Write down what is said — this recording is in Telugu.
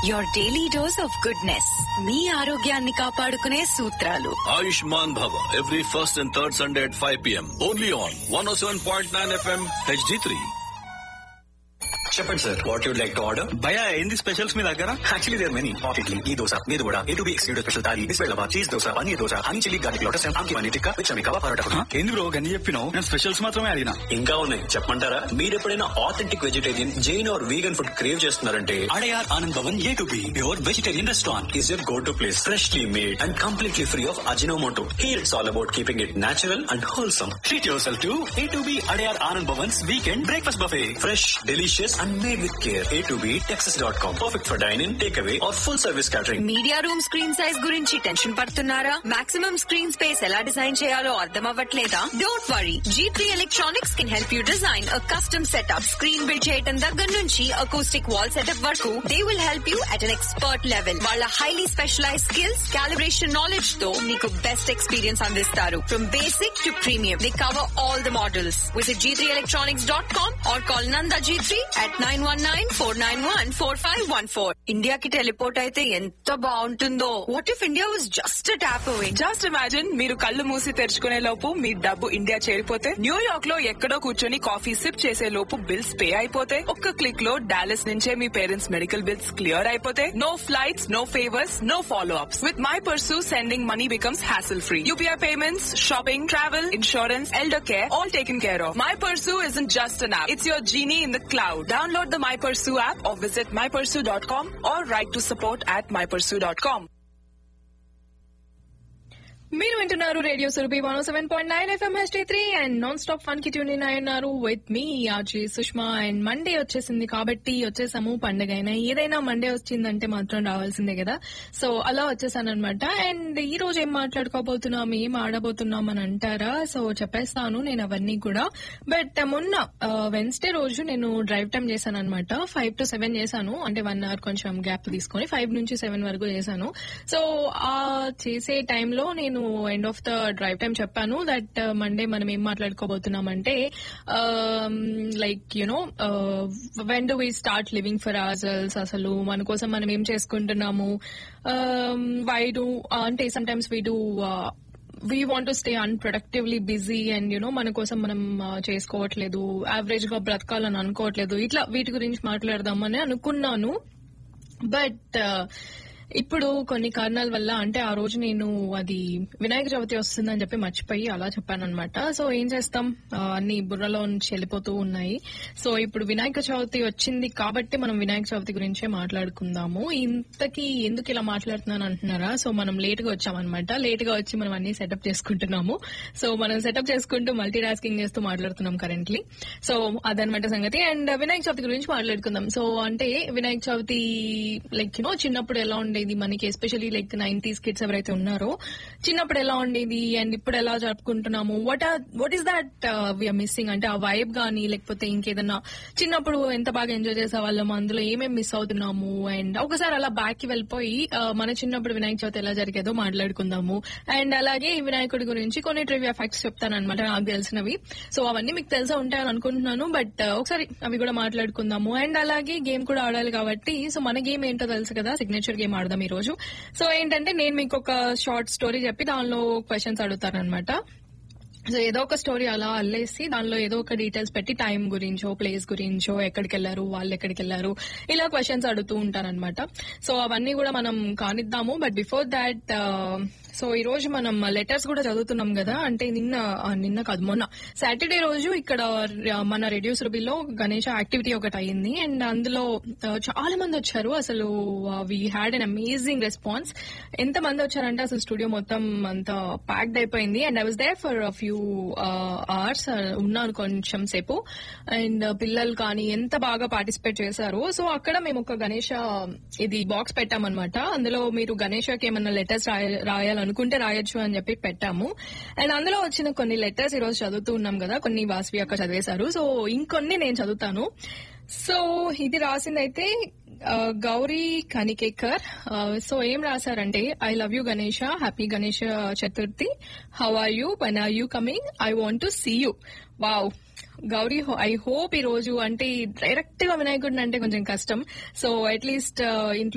Your daily dose of goodness మీ ఆరోగ్యాన్ని కాపాడుకునే సూత్రాలు Ayushman Bhava every first and third Sunday at 5 p.m. Only on 107.9 FM HD3. చెప్పండి sir what you'd like to order భయ ఏంది స్పెషల్స్ మీ దగ్గర actually there many hot idli ఈ దోశ మీద కూడా A to B excluded special thali బిస్బెల్లవా cheese dosa paneer dosa honey chilli garlic lotus ఆమ్కి పన్నీర్ టిక్కా విచమి కవా పరోటా హ? ఏంది బ్రో గన్ని చెప్పినావు నేను స్పెషల్స్ మాత్రమే అడిగినా ఇంకా ఉన్నాయి చెప్పమంటారా మీరు ఎప్పుడైనా authentic vegetarian Jain or vegan food crave చేస్తున్నారంటే Adyar Anand Bhavan A to B pure vegetarian restaurant is your go to place freshly made and completely free of Ajinomoto here it's all about keeping it natural and wholesome treat yourself to A to B Adyar Anand Bhavans weekend breakfast buffet fresh delicious and made with care A to B Texas dot com perfect for dining take away or full service catering media room screen size గురించి టెన్షన్ పడుతున్నారా మాక్సిమం స్క్రీన్ స్పేస్ ఎలా డిజైన్ చేయాలో అర్థం అవ్వట్లేదా don't worry G three electronics can help you design a custom setup screen build చేయడం దగ్గర నుంచి అకౌస్టిక్ వాల్ సెటప్ వరకు they will help you at an expert level వాళ్ళ highly specialize skills calibration knowledge తో మీకు బెస్ట్ ఎక్స్పీరియన్స్ అందిస్తారు from basic to premium they cover all the models visit G three electronics dot com or call నందా G three at nine one nine four nine one four five one four ఇండియాకి టెలిపోర్ట్ అయితే ఎంత బాగుంటుందో what if India was just tap away just imagine మీరు కళ్ళు మూసి తెరుచుకునే లోపు మీ డబ్బు ఇండియా చేరిపోతే న్యూయార్క్ లో ఎక్కడో కూర్చొని కాఫీ సిప్ చేసే లోపు బిల్స్ పే అయిపోతే ఒక్క క్లిక్ లో డాలస్ నుంచే మీ పేరెంట్స్ మెడికల్ బిల్స్ క్లియర్ అయిపోతే no flights no favours no follow ups with MyPursu sending money becomes hassle free UPI payments shopping travel insurance elder care all taken care of MyPursu is in just an app it's your genie in the cloud download the MyPursu app or visit MyPursu dot com or write to support at MyPursu dot com మీరు వింటున్నారు radio Surabhi one seven point nine FM HD three and non stop fun కి ట్యూన్ ఇన్ అయ్యున్నారు విత్ మీ ఆర్జీ సుష్మా అండ్ మండే వచ్చేసింది కాబట్టి వచ్చేసాము పండగ అయినా ఏదైనా మండే వచ్చిందంటే మాత్రం రావాల్సిందే కదా సో అలా వచ్చేసాను అనమాట అండ్ ఈ రోజు ఏం మాట్లాడుకోబోతున్నాం ఏం ఆడబోతున్నాం అని అంటారా సో చెప్పేస్తాను నేను అవన్నీ కూడా బట్ మొన్న వెన్స్డే రోజు నేను డ్రైవ్ టైం చేశాను అనమాట ఫైవ్ టు సెవెన్ చేశాను అంటే వన్ అవర్ కొంచెం గ్యాప్ తీసుకొని ఫైవ్ నుంచి సెవెన్ వరకు చేశాను సో ఆ చేసే టైంలో నేను end of the drive time చెప్పాను దట్ మండే మనం ఏం మాట్లాడుకోబోతున్నామంటే like you know when do we start living for ourselves అసలు మన కోసం మనం ఏం చేసుకుంటున్నాము వై డు అంటే sometimes we do we want to stay unproductively busy and you know మన కోసం మనం ఆ, చేసుకోవట్లేదు యావరేజ్ గా బ్రతకాలని అనుకోవట్లేదు ఇట్లా వీటి గురించి మాట్లాడదామని అనుకున్నాను బట్ ఇప్పుడు కొన్ని కారణాల వల్ల అంటే ఆ రోజు నేను అది వినాయక చవితి వస్తుందని చెప్పి మర్చిపోయి అలా చెప్పాను అనమాట సో ఏం చేస్తాం ఆ, అన్ని బుర్రలో నుంచి వెళ్ళిపోతూ ఉన్నాయి సో ఇప్పుడు వినాయక చవితి వచ్చింది కాబట్టి మనం వినాయక చవితి గురించే మాట్లాడుకుందాము ఇంతకీ ఎందుకు ఇలా మాట్లాడుతున్నాను అంటున్నారా సో మనం లేట్ గా వచ్చామన్నమాట లేట్ గా వచ్చి మనం అన్ని సెటప్ చేసుకుంటున్నాము సో మనం సెటప్ చేసుకుంటూ మల్టీ టాస్కింగ్ చేస్తూ మాట్లాడుతున్నాం కరెంట్లీ సో అదనమాట సంగతి అండ్ వినాయక చవితి గురించి మాట్లాడుకుందాం సో అంటే వినాయక చవితి లైక్ యూనో చిన్నప్పుడు ఎలా ఉండేది మనకి ఎస్పెషల్లీ లైక్ నైన్టీస్ కిడ్స్ ఎవరైతే ఉన్నారో చిన్నప్పుడు ఎలా ఉండేది అండ్ ఇప్పుడు ఎలా జరుపుకుంటున్నాము what are what is that we are missing అంటే ఆ వైబ్ గానీ లేకపోతే ఇంకేదన్నా చిన్నప్పుడు ఎంత బాగా ఎంజాయ్ చేసే వాళ్ళము అందులో ఏమేమి మిస్ అవుతున్నాము అండ్ ఒకసారి అలా బ్యాక్ కి వెళ్ళిపోయి ఆ, మన చిన్నప్పుడు వినాయక చవితి ఎలా జరిగేదో మాట్లాడుకుందాము అండ్ అలాగే ఈ వినాయకుడి గురించి కొన్ని ట్రివియా ఫ్యాక్ట్స్ చెప్తానన్నమాట నాకు తెలిసినవి సో అవన్నీ మీకు తెలిసే ఉంటాయని అనుకుంటున్నాను బట్ ఒకసారి అవి కూడా మాట్లాడుకుందాము అండ్ అలాగే గేమ్ కూడా ఆడాలి కాబట్టి సో మన గేమ్ ఏంటో తెలుసు కదా సిగ్నేచర్ గేమ్ ఆడదాం ఈ రోజు సో ఏంటంటే నేను మీకు ఒక షార్ట్ స్టోరీ చెప్పి దానిలో క్వశ్చన్స్ అడుగుతానన్నమాట సో ఏదో ఒక స్టోరీ అలా అల్లేసి దానిలో ఏదో ఒక డీటెయిల్స్ పెట్టి టైం గురించో ప్లేస్ గురించో ఎక్కడికి వెళ్లారు వాళ్ళు ఎక్కడికి వెళ్లారు ఇలా క్వశ్చన్స్ అడుగుతూ ఉంటారనమాట సో అవన్నీ కూడా మనం కానిద్దాము బట్ బిఫోర్ దాట్ సో ఈ రోజు మనం లెటర్స్ కూడా చదువుతున్నాం కదా అంటే నిన్న ఆ, నిన్న కాదు మొన్న సాటర్డే రోజు ఇక్కడ ర- మన రేడియో సురభిలో గణేష యాక్టివిటీ ఒకటి అయింది అండ్ అందులో ఆ, చాలా మంది వచ్చారు అసలు we had an amazing response ఎంత మంది వచ్చారంటే అసలు స్టూడియో మొత్తం అంతా ప్యాక్డ్ అయిపోయింది and I was there for few hours ఉన్నాను కొంచెం సేపు అండ్ పిల్లలు కానీ ఎంత బాగా పార్టిసిపేట్ చేశారు సో అక్కడ మేము ఒక గణేష ఇది బాక్స్ పెట్టామన్నమాట అందులో మీరు గణేషకి ఏమన్నా లెటర్స్ రాయాలనుకుంటే రాయొచ్చు అని చెప్పి పెట్టాము అండ్ అందులో వచ్చిన కొన్ని లెటర్స్ ఈ రోజు చదువుతూ ఉన్నాం కదా కొన్ని వాసవి అక్క చదివేశారు సో ఇంకొన్ని నేను చదువుతాను సో ఇది రాసిందైతే ఆ, గౌరీ కనికేకర్ ఆ, సో ఏం రాశారంటే I love you Ganesha happy Ganesha Chaturthi how are you when are you coming I want to see you wow Gauri I hope ఈ రోజు అంటే డైరెక్ట్ గా వినాయకుడిని అంటే కొంచెం కష్టం సో అట్లీస్ట్ ఇంట్లో